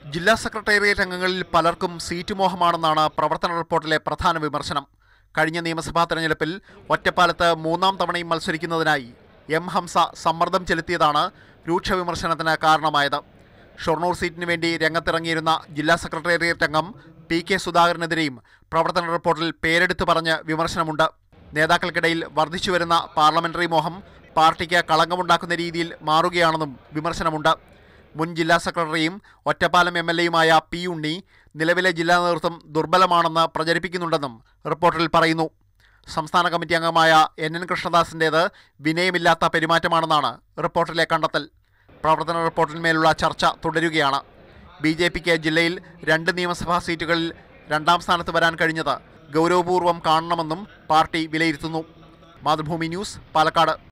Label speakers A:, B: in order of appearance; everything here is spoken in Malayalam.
A: ജില്ലാ സെക്രട്ടേറിയറ്റ് അംഗങ്ങളിൽ പലർക്കും സീറ്റ് മോഹമാണെന്നാണ് പ്രവർത്തന റിപ്പോർട്ടിലെ പ്രധാന വിമർശനം കഴിഞ്ഞ നിയമസഭാ തെരഞ്ഞെടുപ്പിൽ ഒറ്റപ്പാലത്ത് മൂന്നാം തവണയും മത്സരിക്കുന്നതിനായി എം ഹംസ സമ്മർദ്ദം ചെലുത്തിയതാണ് രൂക്ഷ വിമർശനത്തിന് കാരണമായത് ഷൊർണൂർ സീറ്റിന് വേണ്ടി രംഗത്തിറങ്ങിയിരുന്ന ജില്ലാ സെക്രട്ടേറിയറ്റ് അംഗം പി കെ സുധാകരനെതിരെയും പ്രവർത്തന റിപ്പോർട്ടിൽ പേരെടുത്തു പറഞ്ഞ് വിമർശനമുണ്ട് നേതാക്കൾക്കിടയിൽ വർദ്ധിച്ചുവരുന്ന പാർലമെന്ററി മോഹം പാർട്ടിക്ക് കളങ്കമുണ്ടാക്കുന്ന രീതിയിൽ മാറുകയാണെന്നും വിമർശനമുണ്ട് മുൻ ജില്ലാ സെക്രട്ടറിയും ഒറ്റപ്പാലം എം എൽ എയുമായ പി ഉണ്ണി നിലവിലെ ജില്ലാ നേതൃത്വം ദുർബലമാണെന്ന് പ്രചരിപ്പിക്കുന്നുണ്ടെന്നും റിപ്പോർട്ടിൽ പറയുന്നു സംസ്ഥാന കമ്മിറ്റി അംഗമായ എൻ എൻ കൃഷ്ണദാസിൻ്റേത് വിനയമില്ലാത്ത പെരുമാറ്റമാണെന്നാണ് റിപ്പോർട്ടിലെ കണ്ടെത്തൽ പ്രവർത്തന റിപ്പോർട്ടിന്മേലുള്ള ചർച്ച തുടരുകയാണ് ബി ജെ പിക്ക് ജില്ലയിൽ രണ്ട് നിയമസഭാ സീറ്റുകളിൽ രണ്ടാം സ്ഥാനത്ത് വരാൻ കഴിഞ്ഞത് ഗൗരവപൂർവ്വം കാണണമെന്നും പാർട്ടി വിലയിരുത്തുന്നു മാതൃഭൂമി ന്യൂസ് പാലക്കാട്